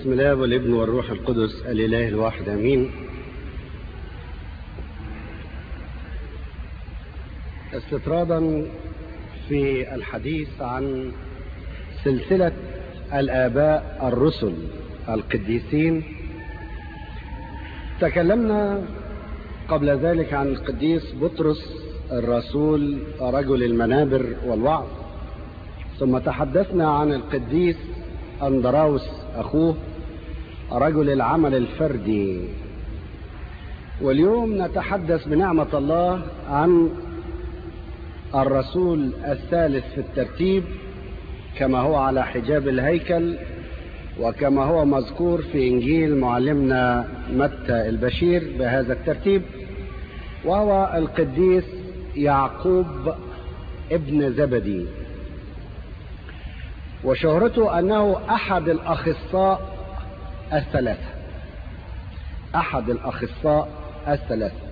بسم الله والابن والروح القدس الإله الواحد أمين استطرادا في الحديث عن سلسلة الآباء الرسل القديسين تكلمنا قبل ذلك عن القديس بطرس الرسول رجل المنابر والوعظ ثم تحدثنا عن القديس أندراوس أخوه رجل العمل الفردي واليوم نتحدث بنعمة الله عن الرسول الثالث في الترتيب كما هو على حجاب الهيكل وكما هو مذكور في إنجيل معلمنا متى البشير بهذا الترتيب وهو القديس يعقوب ابن زبدي وشهرته أنه أحد الأخصاء الثلاثة أحد الأخصاء الثلاثة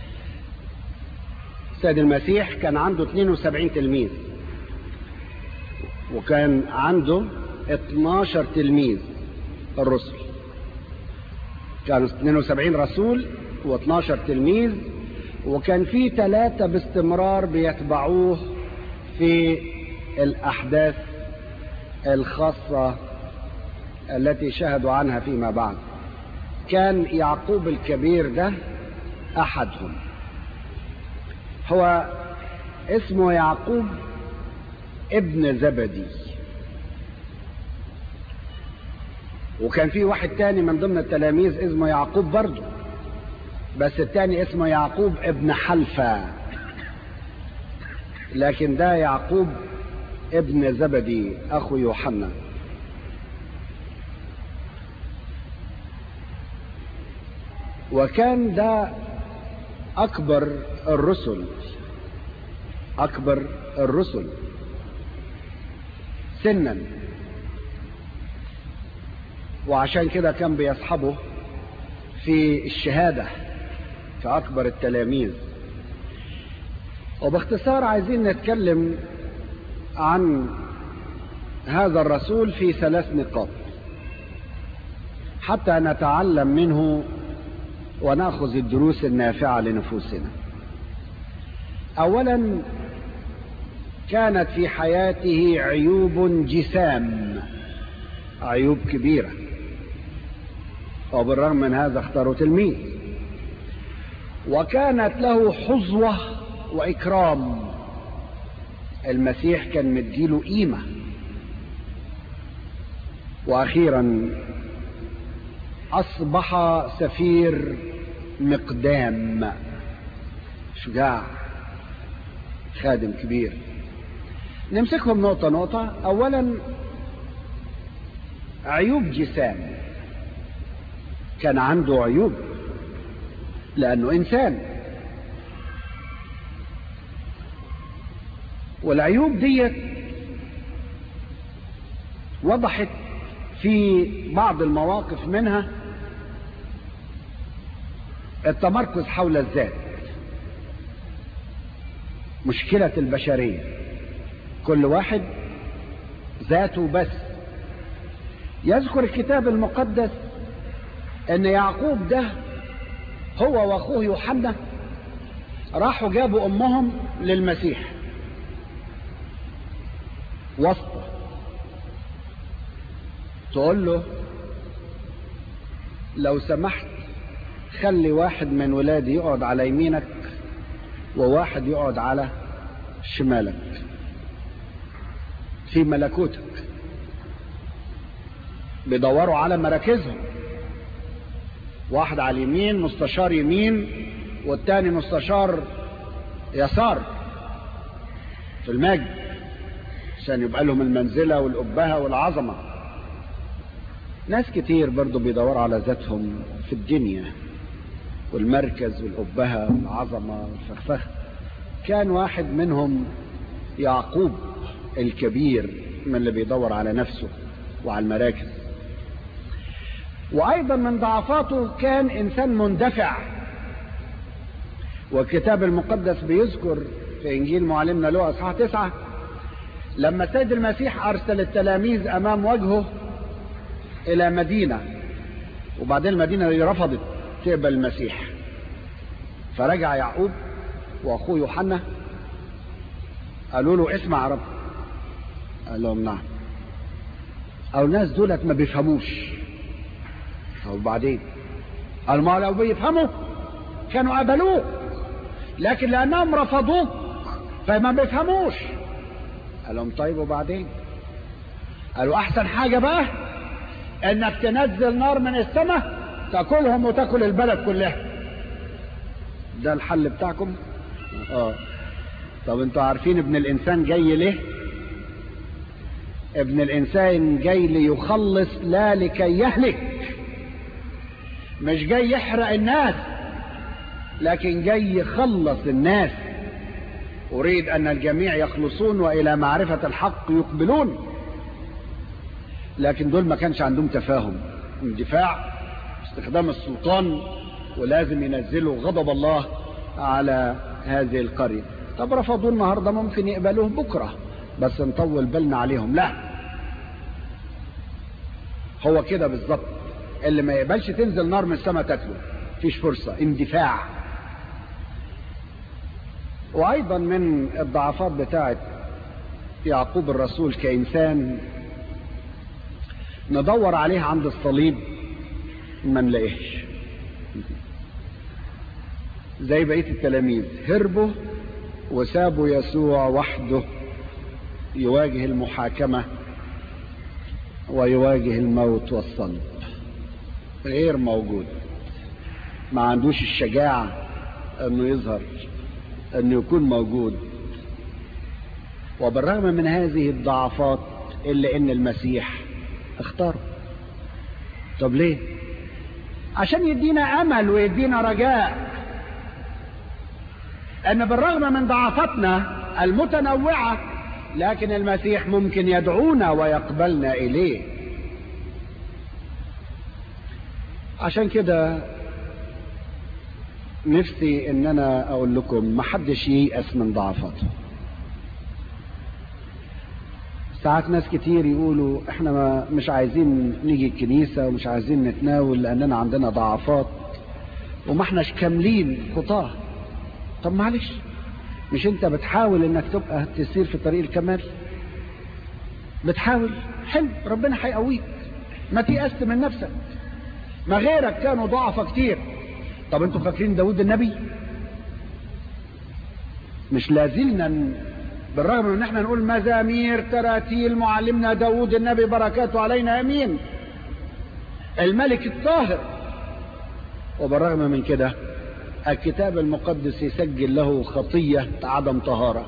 سيد المسيح كان عنده 72 تلميذ وكان عنده 12 تلميذ الرسل كانوا 72 رسول و12 تلميذ وكان في ثلاثة باستمرار بيتبعوه في الأحداث الخاصة التي شهدوا عنها فيما بعد كان يعقوب الكبير ده أحدهم هو اسمه يعقوب ابن زبدي وكان في واحد تاني من ضمن التلاميذ اسمه يعقوب برضه بس التاني اسمه يعقوب ابن حلفة لكن ده يعقوب ابن زبدي اخو يوحنا وكان ده اكبر الرسل اكبر الرسل سنا وعشان كده كان بيصحبه في الشهاده كأكبر التلاميذ وباختصار عايزين نتكلم عن هذا الرسول في ثلاث نقاط حتى نتعلم منه وناخذ الدروس النافعه لنفوسنا اولا كانت في حياته عيوب جسام عيوب كبيره وبالرغم من هذا اختاروا تلميذ وكانت له حظوة وإكرام المسيح كان مديله قيمة وأخيرا أصبح سفير مقدام شجاع خادم كبير نمسكهم نقطة نقطة أولا عيوب جسام كان عنده عيوب لأنه إنسان والعيوب ديت وضحت في بعض المواقف منها التمركز حول الذات مشكلة البشرية كل واحد ذاته بس يذكر الكتاب المقدس ان يعقوب ده هو واخوه يوحنا راحوا جابوا امهم للمسيح واسطة تقول له لو سمحت خلي واحد من ولادي يقعد على يمينك وواحد يقعد على شمالك في ملكوتك بيدوروا على مراكزهم واحد على اليمين مستشار يمين والتاني مستشار يسار في المجد عشان يبقى لهم المنزلة والأبهة والعظمة ناس كتير برضو بيدوروا على ذاتهم في الدنيا والمركز والأبهة والعظمة والفخفخة كان واحد منهم يعقوب الكبير من اللي بيدور على نفسه وعلى المراكز وأيضا من ضعفاته كان إنسان مندفع والكتاب المقدس بيذكر في إنجيل معلمنا له أصحاح تسعة لما السيد المسيح أرسل التلاميذ أمام وجهه الى مدينة وبعدين المدينة دي رفضت تقبل المسيح فرجع يعقوب واخوه يوحنا قالوا له اسمع يا رب قال لهم نعم او الناس دولت ما بيفهموش وبعدين قال ما لو بيفهموا كانوا قبلوه لكن لانهم رفضوك فما بيفهموش قال لهم طيب وبعدين قالوا احسن حاجة بقى انك تنزل نار من السماء تاكلهم وتاكل البلد كلها ده الحل بتاعكم اه طب انتوا عارفين ابن الانسان جاي ليه ابن الانسان جاي ليخلص لا لكي يهلك مش جاي يحرق الناس لكن جاي يخلص الناس اريد ان الجميع يخلصون والى معرفة الحق يقبلون لكن دول ما كانش عندهم تفاهم اندفاع استخدام السلطان ولازم ينزلوا غضب الله على هذه القرية طب رفضوا النهاردة ممكن يقبلوه بكرة بس نطول بالنا عليهم لا هو كده بالظبط اللي ما يقبلش تنزل نار من السماء تاكله فيش فرصة اندفاع وايضا من الضعفات بتاعت يعقوب الرسول كانسان ندور عليه عند الصليب ما نلاقيهش زي بقيه التلاميذ هربوا وسابوا يسوع وحده يواجه المحاكمه ويواجه الموت والصلب غير موجود ما عندوش الشجاعه انه يظهر انه يكون موجود وبالرغم من هذه الضعفات الا ان المسيح اختاره طب ليه عشان يدينا امل ويدينا رجاء ان بالرغم من ضعفاتنا المتنوعة لكن المسيح ممكن يدعونا ويقبلنا اليه عشان كده نفسي ان انا اقول لكم محدش ييأس من ضعفاته ساعات ناس كتير يقولوا احنا ما مش عايزين نيجي الكنيسة ومش عايزين نتناول لاننا عندنا ضعفات وما احناش كاملين خطاه طب معلش مش انت بتحاول انك تبقى تسير في طريق الكمال بتحاول حلو ربنا هيقويك ما تيأس من نفسك ما غيرك كانوا ضعفة كتير طب انتوا فاكرين داود النبي مش لازلنا بالرغم من ان احنا نقول مزامير تراتيل معلمنا داود النبي بركاته علينا امين الملك الطاهر وبالرغم من كده الكتاب المقدس يسجل له خطية عدم طهارة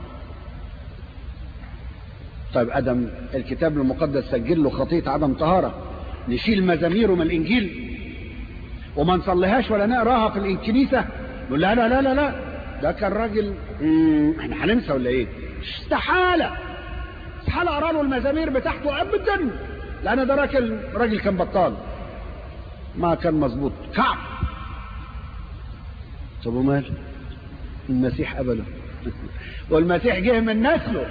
طيب ادم الكتاب المقدس سجل له خطية عدم طهارة نشيل مزاميره من الانجيل وما نصليهاش ولا نقراها في الكنيسة نقول لا لا لا لا لا ده كان راجل احنا هننسى ولا ايه استحالة استحالة اقرا له المزامير بتاعته ابدا لان ده راجل راجل كان بطال ما كان مظبوط كعب طب ومال المسيح قبله والمسيح جه من نسله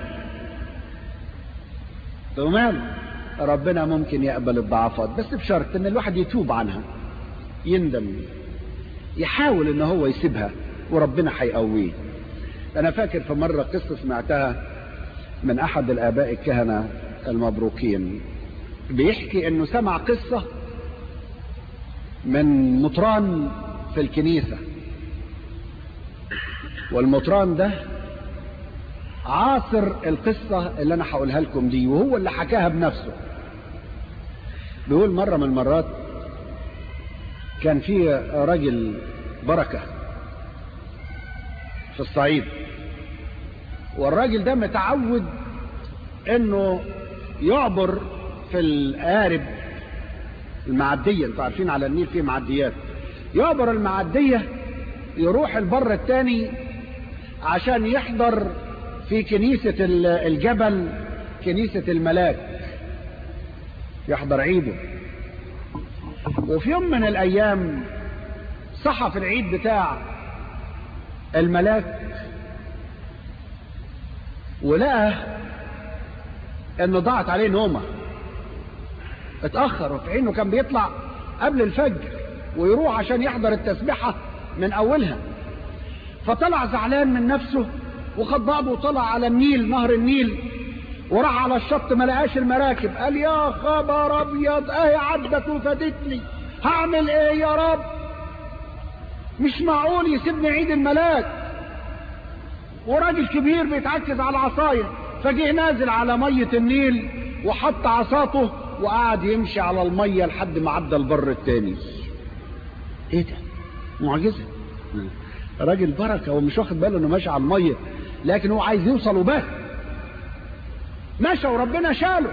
طب ومال ربنا ممكن يقبل الضعفات بس بشرط ان الواحد يتوب عنها يندم يحاول ان هو يسيبها وربنا هيقويه انا فاكر في مرة قصة سمعتها من احد الاباء الكهنة المبروكين بيحكي انه سمع قصة من مطران في الكنيسة والمطران ده عاصر القصة اللي انا هقولها لكم دي وهو اللي حكاها بنفسه بيقول مرة من المرات كان في راجل بركة في الصعيد والراجل ده متعود انه يعبر في القارب المعدية انتوا عارفين على النيل فيه معديات يعبر المعدية يروح البر التاني عشان يحضر في كنيسة الجبل كنيسة الملاك يحضر عيده وفي يوم من الايام صحى في العيد بتاع الملاك ولقى انه ضاعت عليه نومة اتأخر وفي عينه كان بيطلع قبل الفجر ويروح عشان يحضر التسبيحة من أولها فطلع زعلان من نفسه وخد بعضه وطلع على النيل نهر النيل وراح على الشط ما لقاش المراكب قال يا خبر ابيض اهي عدت وفادتني هعمل ايه يا رب مش معقول يسيبني عيد الملاك وراجل كبير بيتعكز على عصايه فجه نازل على ميه النيل وحط عصاته وقعد يمشي على الميه لحد ما عدى البر التاني ايه ده معجزه راجل بركه هو مش واخد باله انه ماشي على الميه لكن هو عايز يوصل وبس مشى وربنا شاله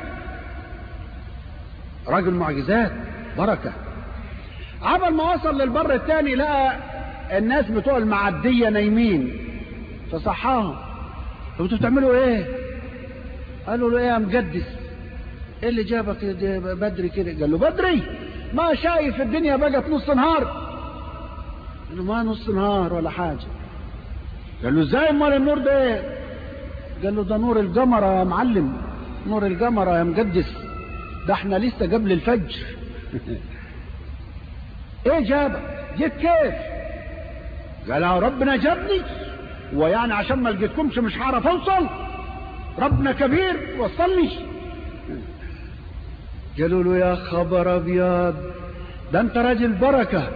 راجل معجزات بركه عبل ما وصل للبر التاني لقى الناس بتوع المعديه نايمين فصحاهم طب انتوا بتعملوا ايه قالوا له ايه يا مجدس ايه اللي جابك بدري كده قال له بدري ما شايف الدنيا بقت نص نهار قال له ما نص نهار ولا حاجه قال له ازاي امال النور ده ايه قال له ده نور القمر يا معلم نور القمر يا مقدس ده احنا لسه قبل الفجر ايه جابك جيت كيف قال يا ربنا جابني ويعني عشان ما لقيتكمش مش هعرف اوصل ربنا كبير وصلني قالوا له يا خبر ابيض ده انت راجل بركه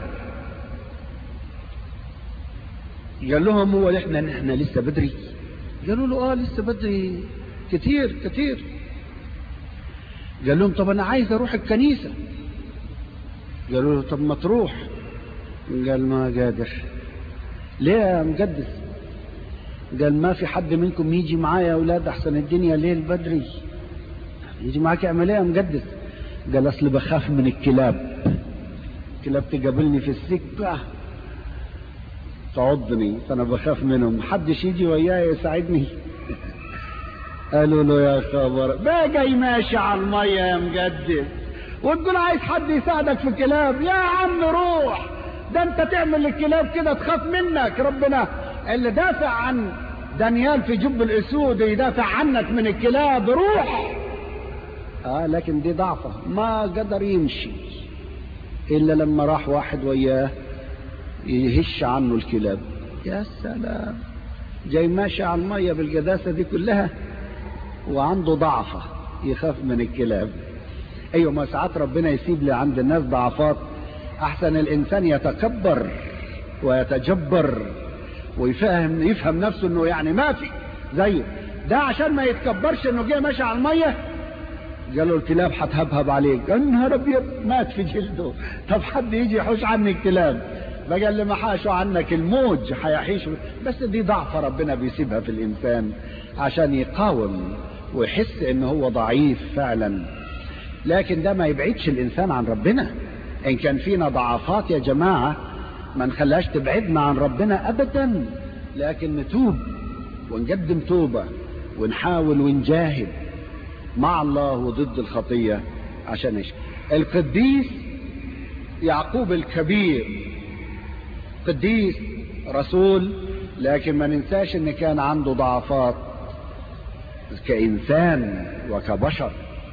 قال لهم هو احنا احنا لسه بدري قالوا له اه لسه بدري كتير كتير قال لهم طب انا عايز اروح الكنيسه قالوا له طب ما تروح قال ما قادر ليه يا مقدس قال ما في حد منكم يجي معايا يا اولاد احسن الدنيا ليل بدري يجي معاك يعمل ايه يا مقدس قال اصل بخاف من الكلاب الكلاب تقابلني في السكه تعضني فانا بخاف منهم محدش يجي وياي يساعدني قالوا له يا خبر بقى جاي ماشي على الميه يا مقدس وتقول عايز حد يساعدك في الكلاب يا عم روح ده انت تعمل للكلاب كده تخاف منك ربنا اللي دافع عن دانيال في جب الاسود يدافع عنك من الكلاب روح اه لكن دي ضعفه ما قدر يمشي الا لما راح واحد وياه يهش عنه الكلاب يا سلام جاي ماشي على الميه بالقداسه دي كلها وعنده ضعفه يخاف من الكلاب ايوه ما ساعات ربنا يسيب لي عند الناس ضعفات احسن الانسان يتكبر ويتجبر ويفهم يفهم نفسه انه يعني ما في زيه ده عشان ما يتكبرش انه جه ماشي على الميه قالوا الكلاب هتهبهب عليك يا نهار ابيض مات في جلده طب حد يجي يحوش عني الكلاب بقى اللي ما حاشوا عنك الموج هيحيشوا بس دي ضعفه ربنا بيسيبها في الانسان عشان يقاوم ويحس ان هو ضعيف فعلا لكن ده ما يبعدش الانسان عن ربنا ان كان فينا ضعفات يا جماعه ما نخليهاش تبعدنا عن ربنا ابدا لكن نتوب ونقدم توبه ونحاول ونجاهد مع الله وضد الخطيه عشان ايش القديس يعقوب الكبير قديس رسول لكن ما ننساش ان كان عنده ضعفات كانسان وكبشر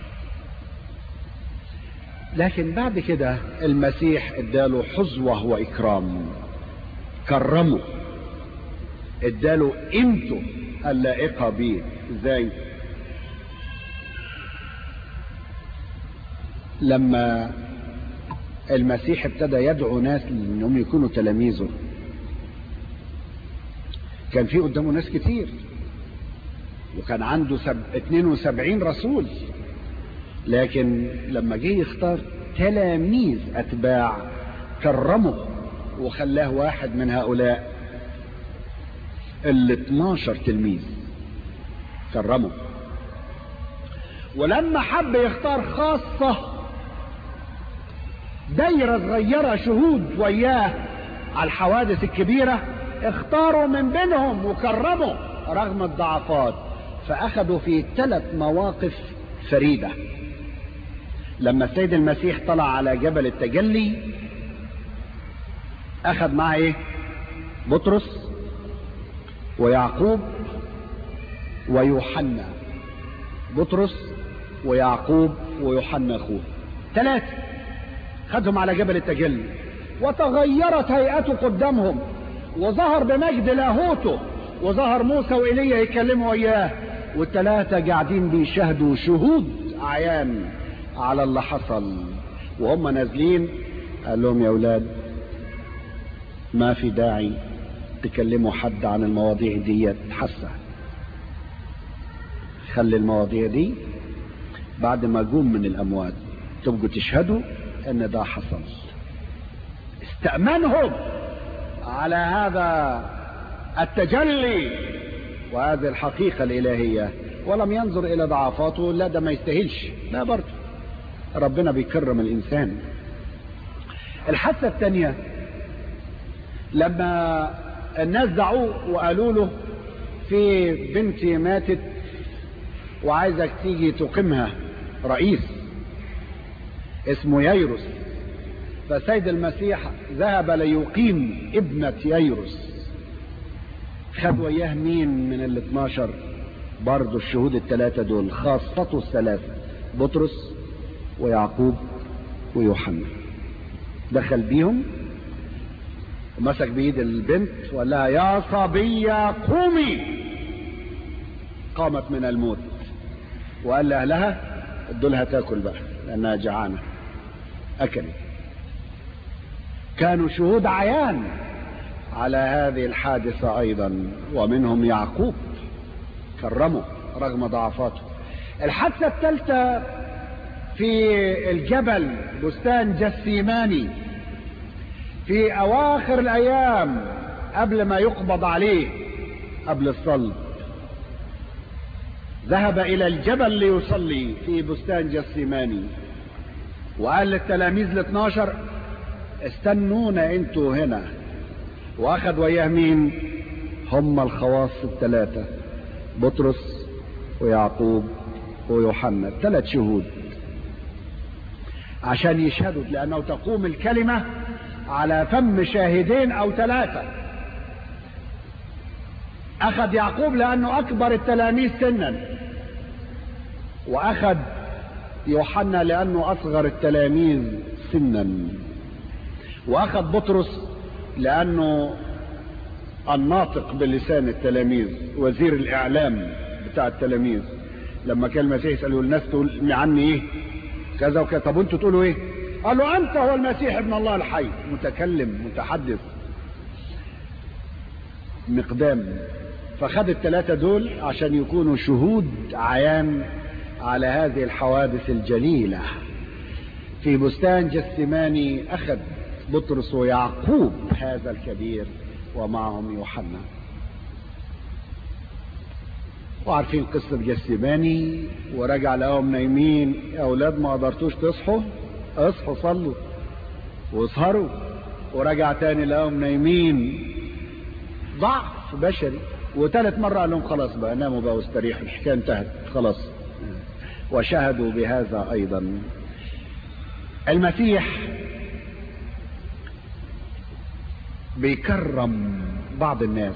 لكن بعد كده المسيح اداله حظوه واكرام كرمه اداله قيمته اللائقه بيه ازاي لما المسيح ابتدى يدعو ناس انهم يكونوا تلاميذه كان في قدامه ناس كتير وكان عنده سب... 72 رسول لكن لما جه يختار تلاميذ اتباع كرمه وخلاه واحد من هؤلاء ال 12 تلميذ كرمه ولما حب يختار خاصه دايرة صغيرة شهود وياه على الحوادث الكبيرة اختاروا من بينهم وكرموا رغم الضعفات فأخذوا في ثلاث مواقف فريدة لما السيد المسيح طلع على جبل التجلي أخذ معه إيه؟ بطرس ويعقوب ويوحنا بطرس ويعقوب ويوحنا أخوه ثلاثة خدهم على جبل التجلي وتغيرت هيئته قدامهم وظهر بمجد لاهوته وظهر موسى وإيليا يكلموا إياه والثلاثة قاعدين بيشاهدوا شهود عيان على اللي حصل وهم نازلين قال لهم يا أولاد ما في داعي تكلموا حد عن المواضيع دي حسة خلي المواضيع دي بعد ما قوم من الأموات تبقوا تشهدوا ان ده حصل استأمنهم على هذا التجلي وهذه الحقيقة الإلهية ولم ينظر إلى ضعفاته لا ده ما يستاهلش لا برضه ربنا بيكرم الإنسان الحادثة الثانية لما الناس دعوه وقالوا له في بنتي ماتت وعايزك تيجي تقيمها رئيس اسمه ييروس فسيد المسيح ذهب ليقيم ابنة ييروس خد وياه مين من ال 12 برضه الشهود الثلاثة دول خاصته الثلاثة بطرس ويعقوب ويوحنا دخل بيهم ومسك بيد البنت وقال لها يا صبية قومي قامت من الموت وقال لأهلها ادوا لها تاكل بقى لأنها جعانة أكلت كانوا شهود عيان على هذه الحادثة أيضا ومنهم يعقوب كرمه رغم ضعفاته الحادثة الثالثة في الجبل بستان جسيماني في أواخر الأيام قبل ما يقبض عليه قبل الصلب ذهب إلى الجبل ليصلي في بستان جسيماني وقال للتلاميذ ال 12 استنونا انتوا هنا واخد وياه مين هم الخواص الثلاثة بطرس ويعقوب ويوحنا ثلاث شهود عشان يشهدوا لأنه تقوم الكلمة على فم شاهدين أو ثلاثة أخذ يعقوب لأنه أكبر التلاميذ سنا وأخذ يوحنا لأنه أصغر التلاميذ سنا وأخذ بطرس لأنه الناطق بلسان التلاميذ وزير الإعلام بتاع التلاميذ لما كان المسيح يسأله الناس تقول عني إيه كذا وكذا طب أنتوا تقولوا إيه قالوا أنت هو المسيح ابن الله الحي متكلم متحدث مقدام فخد الثلاثة دول عشان يكونوا شهود عيان على هذه الحوادث الجليلة في بستان جسماني أخذ بطرس ويعقوب هذا الكبير ومعهم يوحنا وعارفين قصة جسماني ورجع لهم نايمين يا أولاد ما قدرتوش تصحوا اصحوا صلوا واسهروا ورجع تاني لهم نايمين ضعف بشري وثالث مرة قال لهم خلاص بقى ناموا بقى واستريحوا الحكاية انتهت خلاص وشهدوا بهذا أيضا المسيح بيكرم بعض الناس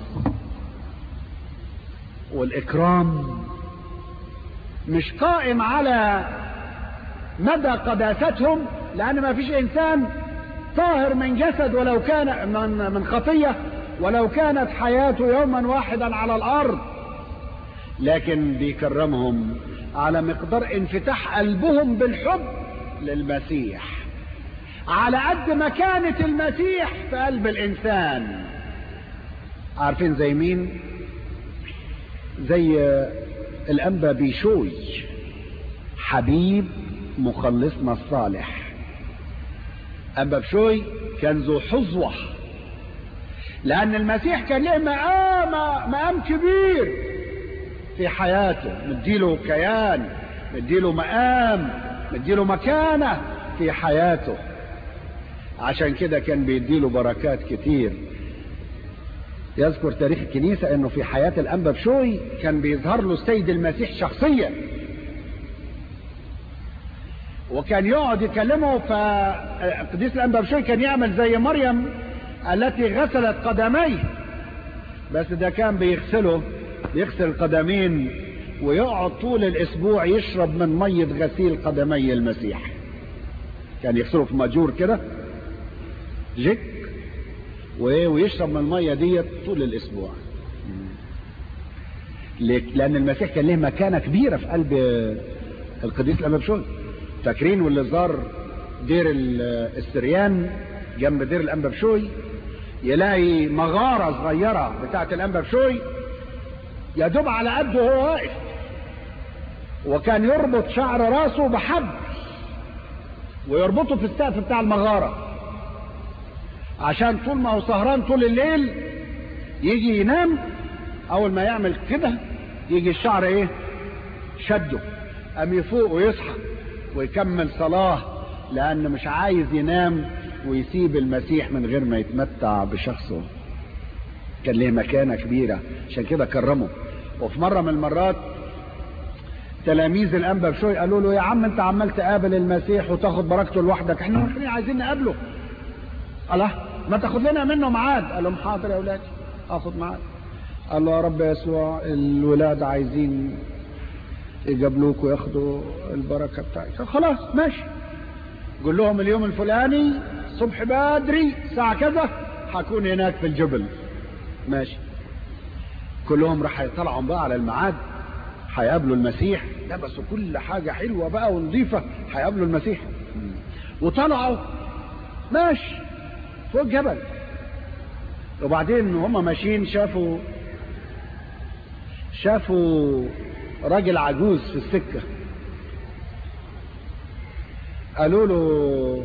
والإكرام مش قائم على مدى قداستهم لأن ما فيش إنسان طاهر من جسد ولو كان من من خطية ولو كانت حياته يوما واحدا على الأرض لكن بيكرمهم على مقدار انفتاح قلبهم بالحب للمسيح على قد مكانة المسيح في قلب الإنسان عارفين زي مين زي الأنبا بيشوي حبيب مخلصنا الصالح أنبا بشوي كان ذو حظوة لأن المسيح كان له مقام مقام كبير في حياته مديله كيان مديله مقام مديله مكانة في حياته عشان كده كان بيديله بركات كتير يذكر تاريخ الكنيسة انه في حياة الانبا بشوي كان بيظهر له السيد المسيح شخصيا وكان يقعد يكلمه فقديس الانبا بشوي كان يعمل زي مريم التي غسلت قدميه بس ده كان بيغسله بيغسل القدمين ويقعد طول الاسبوع يشرب من مية غسيل قدمي المسيح كان يغسله في ماجور كده جك وايه ويشرب من الميه ديت طول الاسبوع لان المسيح كان له مكانه كبيره في قلب القديس الامام بشوي فاكرين واللي زار دير السريان جنب دير الانبا بشوي يلاقي مغاره صغيره بتاعه الانبا بشوي يا دوب على قده وهو واقف وكان يربط شعر راسه بحبل ويربطه في السقف بتاع المغاره عشان طول ما هو سهران طول الليل يجي ينام اول ما يعمل كده يجي الشعر ايه شده قام يفوق ويصحى ويكمل صلاه لان مش عايز ينام ويسيب المسيح من غير ما يتمتع بشخصه كان ليه مكانه كبيره عشان كده كرمه وفي مره من المرات تلاميذ الانبا بشوي قالوا له يا عم انت عمال تقابل المسيح وتاخد بركته لوحدك احنا واقفين عايزين نقابله الله ما تاخد لنا منه ميعاد قال لهم حاضر يا اولادي اخد ميعاد قال له يا رب يسوع الولاد عايزين يقابلوك وياخدوا البركه بتاعتك خلاص ماشي قول لهم اليوم الفلاني صبح بدري الساعه كذا هكون هناك في الجبل ماشي كلهم راح يطلعوا بقى على الميعاد هيقابلوا المسيح لبسوا كل حاجة حلوة بقى ونظيفة هيقابلوا المسيح وطلعوا ماشي فوق الجبل وبعدين هم ماشيين شافوا شافوا راجل عجوز في السكة قالوا له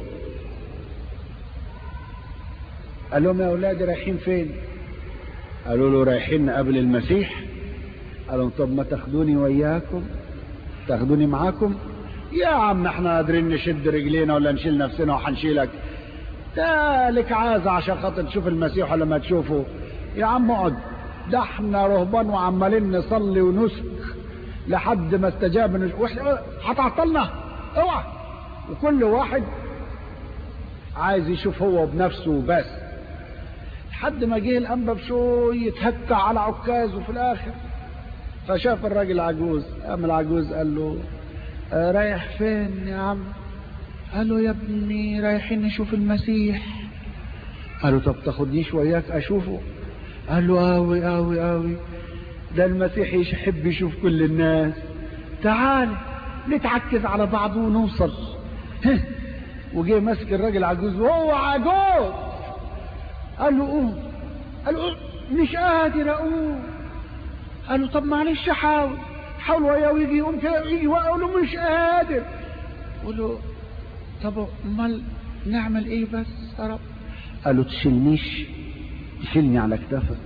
قال لهم يا اولادي رايحين فين قالوا له رايحين نقابل المسيح قال لهم طب ما تاخدوني وياكم تاخدوني معاكم يا عم احنا قادرين نشد رجلينا ولا نشيل نفسنا وهنشيلك ده لك عازة عشان خاطر تشوف المسيح ولا ما تشوفه يا عم اقعد ده احنا رهبان وعمالين نصلي ونسك لحد ما استجاب نش... واحنا هتعطلنا اوعى وكل واحد عايز يشوف هو بنفسه بس لحد ما جه الانبا بشوي يتهكى على عكازه في الاخر فشاف الراجل عجوز قام العجوز قال له آه رايح فين يا عم قال له يا ابني رايحين نشوف المسيح قال له طب تاخدنيش وياك اشوفه قال له اوي اوي اوي ده المسيح يحب يشوف كل الناس تعال نتعكز على بعض ونوصل وجه ماسك الراجل عجوز وهو عجوز قال له قوم قال له قوم مش قادر اقوم قال له طب معلش حاول حاول وياه ويجي يقوم كده يجي وقال له مش قادر قال له طب امال نعمل ايه بس يا رب قال له تشيلنيش تشيلني على كتافك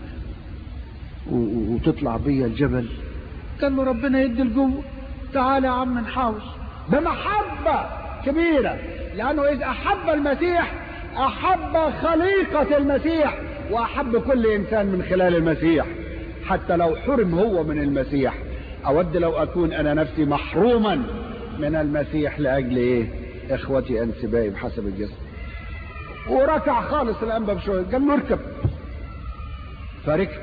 وتطلع بيا الجبل قال له ربنا يدي القوه تعالى يا عم نحاول بمحبه كبيره لانه اذا احب المسيح احب خليقه المسيح واحب كل انسان من خلال المسيح حتى لو حرم هو من المسيح اود لو اكون انا نفسي محروما من المسيح لاجل ايه اخوتي انسبائي بحسب الجسم وركع خالص الانبا بشويه قال له اركب فركب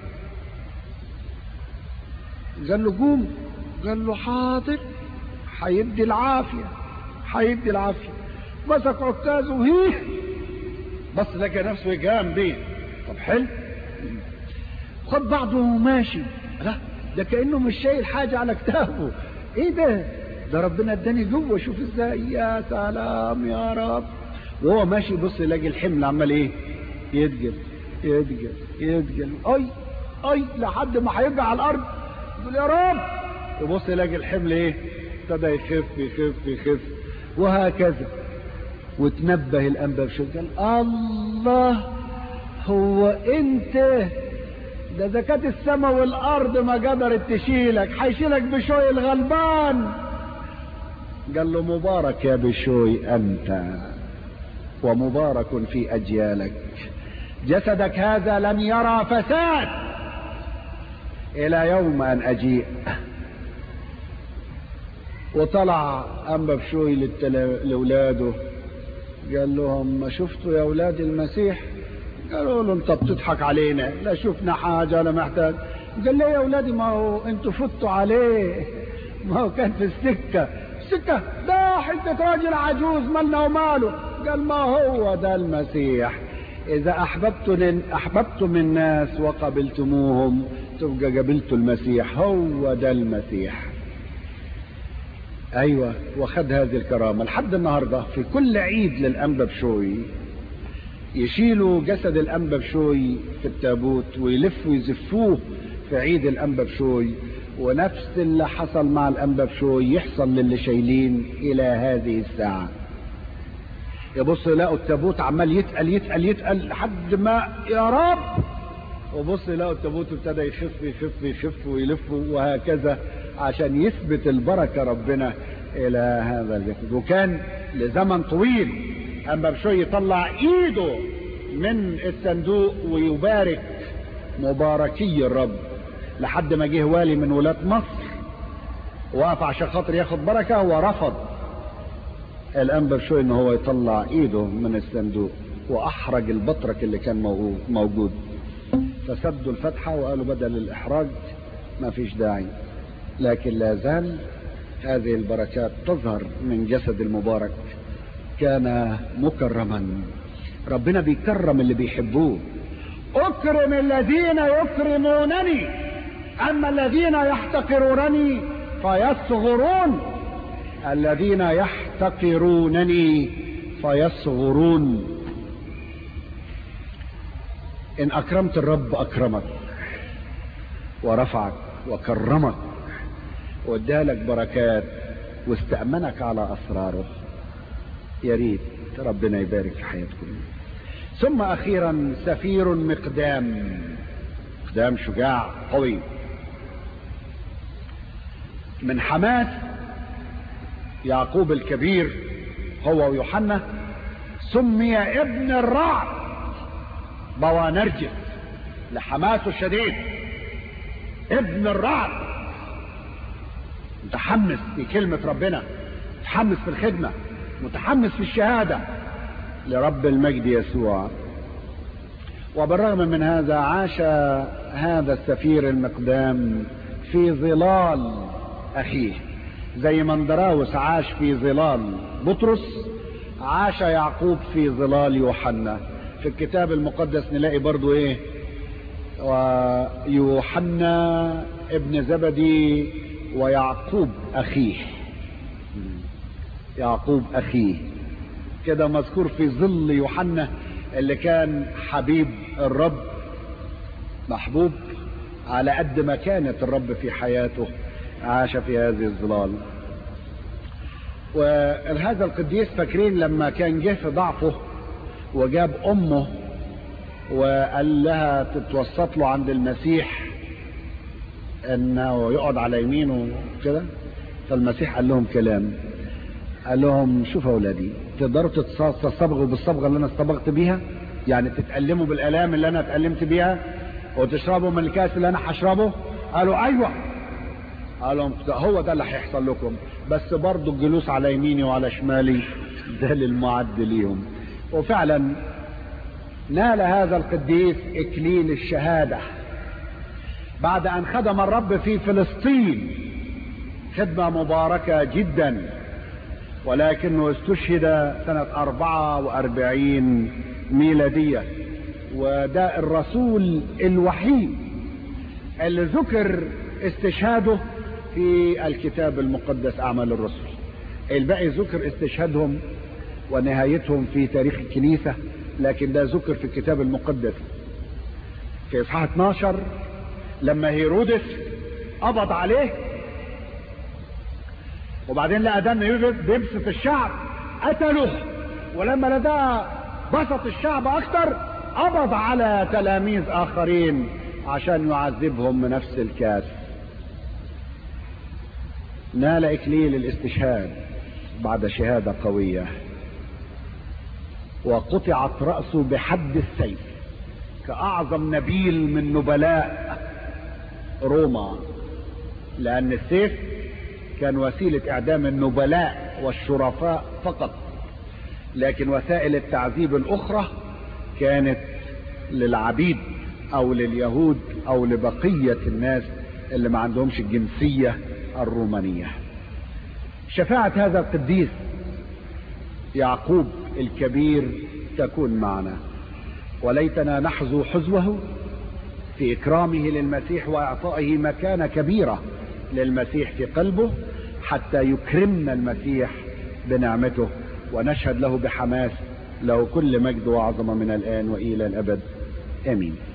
قال له قوم قال له حاضر هيدي العافيه هيدي العافيه مسك عكازه وهيه بس لقى نفسه قام بيه طب حلو خد بعضه وماشي لا ده كانه مش شايل حاجه على كتافه ايه ده ده ربنا اداني جوه شوف ازاي يا سلام يا رب وهو ماشي بص يلاقي الحمل عمال ايه يدجل يدجل يدجل اي اي لحد ما هيرجع على الارض يقول يا رب يبص يلاقي الحمل ايه ابتدى يخف يخف يخف وهكذا وتنبه الانبا بشوي قال الله هو انت ده اذا كانت السماء والارض ما قدرت تشيلك هيشيلك بشوي الغلبان قال له مبارك يا بشوي انت ومبارك في اجيالك جسدك هذا لم يرى فساد الى يوم ان اجيء وطلع انبا بشوي لاولاده قال لهم ما شفتوا يا اولاد المسيح قالوا له انت بتضحك علينا لا شفنا حاجه ولا محتاج قال لي يا اولادي ما هو انتوا فتوا عليه ما هو كان في السكه السكه ده حتة راجل عجوز مالنا وماله قال ما هو ده المسيح إذا أحببتم أحببتم الناس وقبلتموهم تبقى قبلتوا المسيح هو ده المسيح أيوة وخد هذه الكرامة لحد النهاردة في كل عيد للأنبا بشوي يشيلوا جسد الأنبا بشوي في التابوت ويلفوا يزفوه في عيد الأنبا بشوي ونفس اللي حصل مع الأنبا بشوي يحصل للي شايلين إلى هذه الساعة يبص يلاقوا التابوت عمال يتقل يتقل يتقل لحد ما يا رب وبص يلاقوا التابوت ابتدى يخف يخف يخف ويلف وهكذا عشان يثبت البركة ربنا إلى هذا الجسد وكان لزمن طويل أما بشوي يطلع إيده من الصندوق ويبارك مباركي الرب لحد ما جه والي من ولاة مصر وقف عشان خاطر ياخد بركة ورفض الأنبا شوي ان هو يطلع ايده من الصندوق واحرج البطرك اللي كان موجود فسدوا الفتحة وقالوا بدل الاحراج ما فيش داعي لكن لا زال هذه البركات تظهر من جسد المبارك كان مكرما ربنا بيكرم اللي بيحبوه اكرم الذين يكرمونني اما الذين يحتقرونني فيصغرون الذين يحتقرونني فيصغرون ان اكرمت الرب اكرمك ورفعك وكرمك وادالك بركات واستأمنك على اسراره يا ريت ربنا يبارك في حياتكم ثم اخيرا سفير مقدام مقدام شجاع قوي من حماس يعقوب الكبير هو ويوحنا سمي ابن الرعد بوانرجس لحماسه الشديد ابن الرعد متحمس في كلمة ربنا متحمس في الخدمة متحمس في الشهادة لرب المجد يسوع وبالرغم من هذا عاش هذا السفير المقدام في ظلال أخيه زي ما اندراوس عاش في ظلال بطرس عاش يعقوب في ظلال يوحنا في الكتاب المقدس نلاقي برضو ايه ويوحنا ابن زبدي ويعقوب اخيه يعقوب اخيه كده مذكور في ظل يوحنا اللي كان حبيب الرب محبوب على قد ما كانت الرب في حياته عاش في هذه الظلال وهذا القديس فاكرين لما كان جه في ضعفه وجاب امه وقال لها تتوسط له عند المسيح انه يقعد على يمينه كده فالمسيح قال لهم كلام قال لهم شوفوا اولادي تقدروا تتصبغوا بالصبغه اللي انا اصطبغت بيها يعني تتألموا بالالام اللي انا اتألمت بيها وتشربوا من الكاس اللي انا هشربه قالوا ايوه قال لهم هو ده اللي هيحصل لكم بس برضه الجلوس على يميني وعلى شمالي ده للمعد ليهم وفعلا نال هذا القديس اكليل الشهاده بعد ان خدم الرب في فلسطين خدمه مباركه جدا ولكنه استشهد سنه 44 ميلاديه وده الرسول الوحيد اللي ذكر استشهاده في الكتاب المقدس أعمال الرسل الباقي ذكر استشهادهم ونهايتهم في تاريخ الكنيسة لكن ده ذكر في الكتاب المقدس في إصحاح 12 لما هيرودس قبض عليه وبعدين لقى دم بيبسط الشعب قتله ولما لقى بسط الشعب أكتر قبض على تلاميذ آخرين عشان يعذبهم بنفس الكاس نال إكليل الاستشهاد بعد شهادة قوية وقطعت رأسه بحد السيف كأعظم نبيل من نبلاء روما لأن السيف كان وسيلة إعدام النبلاء والشرفاء فقط لكن وسائل التعذيب الأخرى كانت للعبيد أو لليهود أو لبقية الناس اللي ما عندهمش الجنسية الرومانية شفاعة هذا القديس يعقوب الكبير تكون معنا وليتنا نحظو حزوه في إكرامه للمسيح وإعطائه مكانة كبيرة للمسيح في قلبه حتى يكرمنا المسيح بنعمته ونشهد له بحماس له كل مجد وعظمة من الآن وإلى الأبد آمين